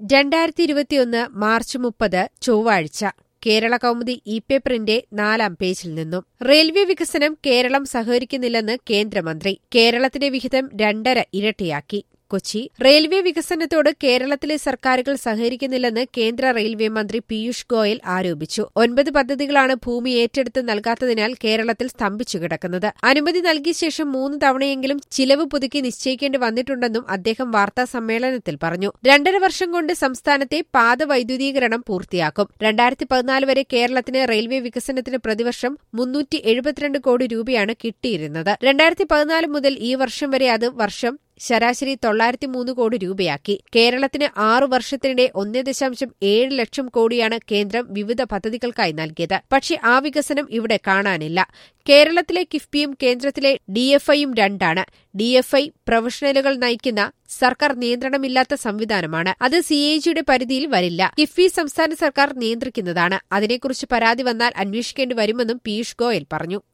രണ്ടായിരത്തി ഇരുപത്തിയൊന്ന് മാർച്ച് മുപ്പത് ചൊവ്വാഴ്ച കേരള കൗമുദി ഇ പേപ്പറിന്റെ നാലാം പേജിൽ നിന്നും റെയിൽവേ വികസനം കേരളം സഹകരിക്കുന്നില്ലെന്ന് കേന്ദ്രമന്ത്രി കേരളത്തിന്റെ വിഹിതം രണ്ടര ഇരട്ടിയാക്കി കൊച്ചി റെയിൽവേ വികസനത്തോട് കേരളത്തിലെ സർക്കാരുകൾ സഹകരിക്കുന്നില്ലെന്ന് കേന്ദ്ര റെയിൽവേ മന്ത്രി പീയൂഷ് ഗോയൽ ആരോപിച്ചു ഒൻപത് പദ്ധതികളാണ് ഭൂമി ഏറ്റെടുത്ത് നൽകാത്തതിനാൽ കേരളത്തിൽ സ്തംഭിച്ചു കിടക്കുന്നത് അനുമതി നൽകിയ ശേഷം മൂന്ന് തവണയെങ്കിലും ചിലവ് പുതുക്കി നിശ്ചയിക്കേണ്ടി വന്നിട്ടുണ്ടെന്നും അദ്ദേഹം വാർത്താ സമ്മേളനത്തിൽ പറഞ്ഞു രണ്ടര വർഷം കൊണ്ട് സംസ്ഥാനത്തെ പാത വൈദ്യുതീകരണം പൂർത്തിയാക്കും രണ്ടായിരത്തി പതിനാല് വരെ കേരളത്തിന് റെയിൽവേ വികസനത്തിന് പ്രതിവർഷം മുന്നൂറ്റി എഴുപത്തിരണ്ട് കോടി രൂപയാണ് കിട്ടിയിരുന്നത് രണ്ടായിരത്തി പതിനാല് മുതൽ ഈ വർഷം വരെ അത് വർഷം ശരാശരി തൊള്ളായിരത്തി മൂന്ന് കോടി രൂപയാക്കി കേരളത്തിന് ആറു വർഷത്തിനിടെ ഒന്നേ ദശാംശം ഏഴ് ലക്ഷം കോടിയാണ് കേന്ദ്രം വിവിധ പദ്ധതികൾക്കായി നൽകിയത് പക്ഷേ ആ വികസനം ഇവിടെ കാണാനില്ല കേരളത്തിലെ കിഫ്ബിയും കേന്ദ്രത്തിലെ ഡിഎഫ്ഐയും രണ്ടാണ് ഡിഎഫ്ഐ പ്രൊഫഷണലുകൾ നയിക്കുന്ന സർക്കാർ നിയന്ത്രണമില്ലാത്ത സംവിധാനമാണ് അത് സിഎജിയുടെ പരിധിയിൽ വരില്ല കിഫ്ബി സംസ്ഥാന സർക്കാർ നിയന്ത്രിക്കുന്നതാണ് അതിനെക്കുറിച്ച് പരാതി വന്നാൽ അന്വേഷിക്കേണ്ടി വരുമെന്നും പീയൂഷ് ഗോയൽ പറഞ്ഞു